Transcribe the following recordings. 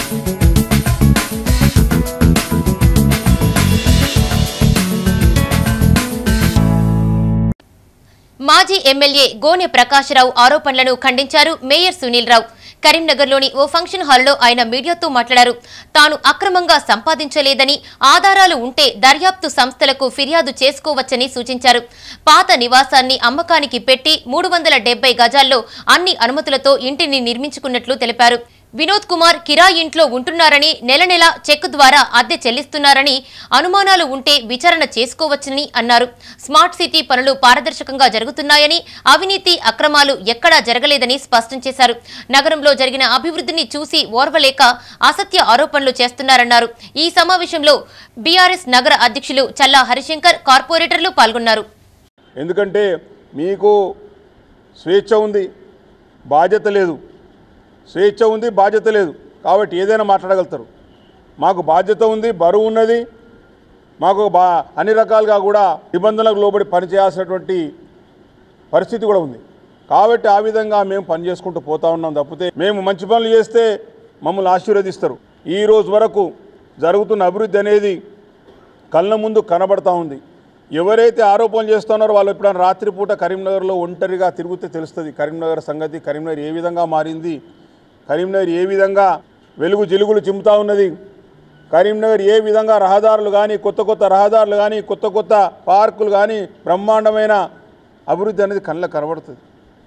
మాజీ ఎమ్మెల్యే గోనె ప్రకాశరావు ఆరోపణలను ఖండించారు మేయర్ సునీల్ రావు కరీంనగర్లోని ఓ ఫంక్షన్ హాల్లో ఆయన మీడియాతో మాట్లాడారు తాను అక్రమంగా సంపాదించలేదని ఆధారాలు ఉంటే దర్యాప్తు సంస్థలకు ఫిర్యాదు చేసుకోవచ్చని సూచించారు పాత నివాసాన్ని అమ్మకానికి పెట్టి మూడు వందల డెబ్బై గజాల్లో అన్ని అనుమతులతో ఇంటిని నిర్మించుకున్నట్లు తెలిపారు వినోద్ కుమార్ కిరాయి ఇంట్లో ఉంటున్నారని నెల నెల చెక్ ద్వారా అద్దె చెల్లిస్తున్నారని అనుమానాలు ఉంటే విచారణ చేసుకోవచ్చని అన్నారు స్మార్ట్ సిటీ పనులు పారదర్శకంగా జరుగుతున్నాయని అవినీతి అక్రమాలు ఎక్కడా జరగలేదని స్పష్టం చేశారు నగరంలో జరిగిన అభివృద్ధిని చూసి ఓర్వలేక అసత్య ఆరోపణలు చేస్తున్నారన్నారు ఈ సమావేశంలో బీఆర్ఎస్ నగర అధ్యక్షులు చల్లా హరిశంకర్ కార్పొరేటర్లు పాల్గొన్నారు ఎందుకంటే మీకు స్వేచ్ఛ ఉంది బాధ్యత లేదు స్వేచ్ఛ ఉంది బాధ్యత లేదు కాబట్టి ఏదైనా మాట్లాడగలుగుతారు మాకు బాధ్యత ఉంది బరువు ఉన్నది మాకు బా అన్ని రకాలుగా కూడా నిబంధనలకు లోబడి పనిచేయాల్సినటువంటి పరిస్థితి కూడా ఉంది కాబట్టి ఆ విధంగా మేము పని చేసుకుంటూ పోతా ఉన్నాం తప్పితే మేము మంచి పనులు చేస్తే మమ్మల్ని ఆశీర్వదిస్తారు ఈ రోజు వరకు జరుగుతున్న అభివృద్ధి అనేది కళ్ళ ముందు కనబడతా ఉంది ఎవరైతే ఆరోపణలు చేస్తున్నారో వాళ్ళు ఎప్పుడైనా రాత్రిపూట కరీంనగర్లో ఒంటరిగా తిరిగితే తెలుస్తుంది కరీంనగర్ సంగతి కరీంనగర్ ఏ విధంగా మారింది కరీంనగర్ ఏ విధంగా వెలుగు జిలుగులు చిమ్ముతా ఉన్నది కరీంనగర్ ఏ విధంగా రహదారులు కానీ కొత్త కొత్త రహదారులు కానీ కొత్త కొత్త పార్కులు కానీ బ్రహ్మాండమైన అభివృద్ధి అనేది కళ్ళ కనబడుతుంది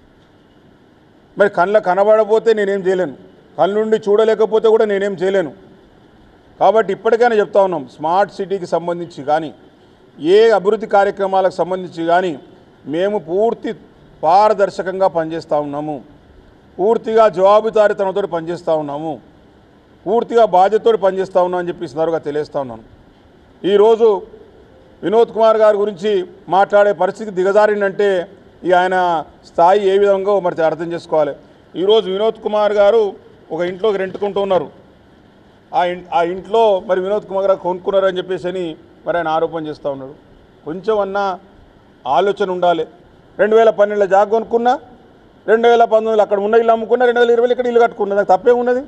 మరి కళ్ళ కనబడపోతే నేనేం చేయలేను కళ్ళ నుండి చూడలేకపోతే కూడా నేనేం చేయలేను కాబట్టి ఇప్పటికైనా చెప్తా ఉన్నాం స్మార్ట్ సిటీకి సంబంధించి కానీ ఏ అభివృద్ధి కార్యక్రమాలకు సంబంధించి కానీ మేము పూర్తి పారదర్శకంగా పనిచేస్తూ ఉన్నాము పూర్తిగా జవాబుదారీతనంతో పనిచేస్తూ ఉన్నాము పూర్తిగా బాధ్యతతో పనిచేస్తూ ఉన్నాం అని చెప్పి సందర్భంగా తెలియజేస్తా ఉన్నాను ఈరోజు వినోద్ కుమార్ గారి గురించి మాట్లాడే పరిస్థితి దిగజారిందంటే ఈ ఆయన స్థాయి ఏ విధంగా మరి అర్థం చేసుకోవాలి ఈరోజు వినోద్ కుమార్ గారు ఒక ఇంట్లోకి రెంట్కుంటూ ఉన్నారు ఆ ఇన్ ఆ ఇంట్లో మరి వినోద్ కుమార్ గారు కొనుక్కున్నారని చెప్పేసి అని మరి ఆయన ఆరోపణ చేస్తూ ఉన్నాడు కొంచెం అన్నా ఆలోచన ఉండాలి రెండు వేల పన్నెండులో జాగ కొనుక్కున్నా రెండు వేల పంతొమ్మిదిలో అక్కడ ఉన్న ఇల్లు అమ్ముకున్నా రెండు వేల ఇరవైలో ఇక్కడ ఇల్లు కట్టుకున్నా నాకు తప్పే ఉన్నది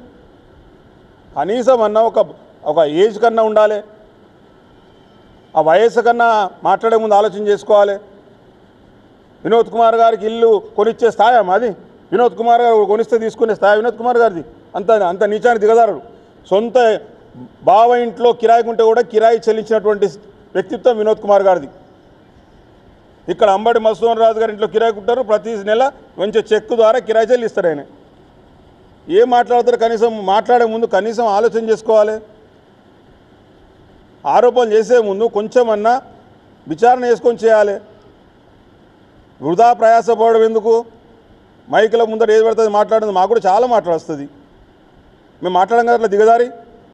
కనీసం అన్న ఒక ఒక ఏజ్ కన్నా ఉండాలి ఆ వయస్సు కన్నా మాట్లాడే ముందు ఆలోచన చేసుకోవాలి వినోద్ కుమార్ గారికి ఇల్లు కొనిచ్చే స్థాయా మాది వినోద్ కుమార్ గారు కొనిస్తే తీసుకునే స్థాయి వినోద్ కుమార్ గారిది అంత అంత నీచానికి దిగదారుడు సొంత బావ ఇంట్లో కిరాయికి ఉంటే కూడా కిరాయి చెల్లించినటువంటి వ్యక్తిత్వం వినోద్ కుమార్ గారిది ఇక్కడ అంబడి మసూన్ రాజు గారి ఇంట్లో కిరాయికి ఉంటారు ప్రతి నెల మంచి చెక్ ద్వారా కిరాయి చెల్లిస్తారు ఆయన ఏం మాట్లాడతారు కనీసం మాట్లాడే ముందు కనీసం ఆలోచన చేసుకోవాలి ఆరోపణలు చేసే ముందు కొంచెమన్నా విచారణ చేసుకొని చేయాలి వృధా ప్రయాసపడడం ఎందుకు మైకుల ముందర ఏది పడుతుంది మాట్లాడింది మాకు కూడా చాలా మాట్లాడుస్తుంది మేము మాట్లాడడం కదా అట్లా దిగదారి